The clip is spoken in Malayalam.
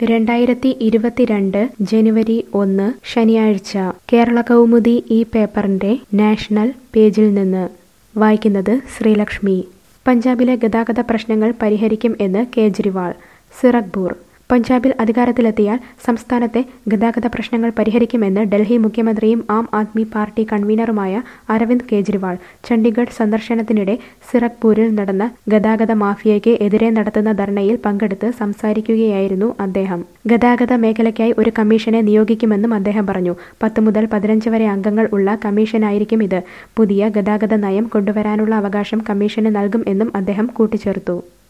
രണ്ടായിരത്തി ഇരുപത്തിരണ്ട് ജനുവരി ഒന്ന് ശനിയാഴ്ച കേരള കൗമുദി ഈ പേപ്പറിന്റെ നാഷണൽ പേജിൽ നിന്ന് വായിക്കുന്നത് ശ്രീലക്ഷ്മി പഞ്ചാബിലെ ഗതാഗത പ്രശ്നങ്ങൾ പരിഹരിക്കും എന്ന് കേജ്രിവാൾ സിറഗ്പൂർ പഞ്ചാബിൽ അധികാരത്തിലെത്തിയാൽ സംസ്ഥാനത്തെ ഗതാഗത പ്രശ്നങ്ങൾ പരിഹരിക്കുമെന്ന് ഡൽഹി മുഖ്യമന്ത്രിയും ആം ആദ്മി പാർട്ടി കൺവീനറുമായ അരവിന്ദ് കേജ്രിവാൾ ചണ്ഡീഗഡ് സന്ദർശനത്തിനിടെ സിറഗ്പൂരിൽ നടന്ന ഗതാഗത മാഫിയയ്ക്ക് എതിരെ നടത്തുന്ന ധർണയിൽ പങ്കെടുത്ത് സംസാരിക്കുകയായിരുന്നു അദ്ദേഹം ഗതാഗത മേഖലയ്ക്കായി ഒരു കമ്മീഷനെ നിയോഗിക്കുമെന്നും അദ്ദേഹം പറഞ്ഞു പത്ത് മുതൽ പതിനഞ്ച് വരെ അംഗങ്ങൾ ഉള്ള കമ്മീഷനായിരിക്കും ഇത് പുതിയ ഗതാഗത നയം കൊണ്ടുവരാനുള്ള അവകാശം കമ്മീഷന് നൽകും എന്നും അദ്ദേഹം കൂട്ടിച്ചേർത്തു